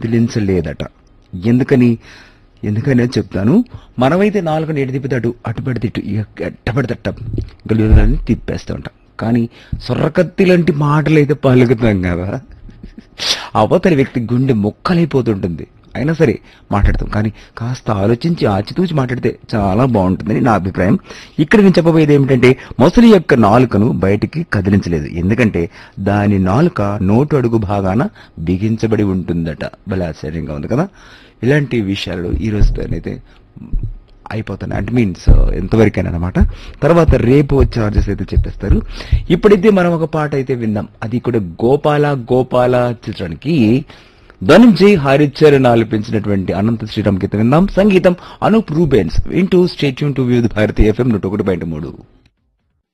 కదిలించలేదట ఎందుకని ఎందుకని నేను చెప్తాను మనమైతే నాలుగు ఎటు తిప్పితే అటు అటు పెడితే ఇటు ఎట్ట పెడితే అట్ట గలుగులని తిప్పేస్తూ ఉంటాం కానీ సొర్రకత్తి లాంటి మాటలు అయితే పలుకుతాం కదా అవతలి వ్యక్తి గుండె మొక్కలైపోతుంటుంది అయినా సరే మాట్లాడతాం కానీ కాస్త ఆలోచించి ఆచితూచి మాట్లాడితే చాలా బాగుంటుందని నా అభిప్రాయం ఇక్కడ నేను చెప్పబోయేది ఏమిటంటే మొసలి యొక్క నాలుకను బయటికి కదిలించలేదు ఎందుకంటే దాని నాలుక నోటు అడుగు భాగాన బిగించబడి ఉంటుందట భలే ఆశ్చర్యంగా ఉంది కదా ఇలాంటి విషయాలు ఈ రోజుతోనైతే అయిపోతున్నాయి అంటే మీన్స్ ఎంతవరకైనా అనమాట తర్వాత రేపు వచ్చే చార్జెస్ అయితే చెప్పేస్తారు ఇప్పుడైతే మనం ఒక పాట అయితే విందాం అది కూడా గోపాల గోపాల చిత్రానికి ధనంజయ్ హరిచరణ్ ఆలపించినటువంటి అనంత శ్రీరామ్ గీతం విందాం సంగీతం అనూప్ రూబెన్స్ వింటూ stay tuned to Vividh Bharati FM నూట ఒకటి పాయింట్ మూడు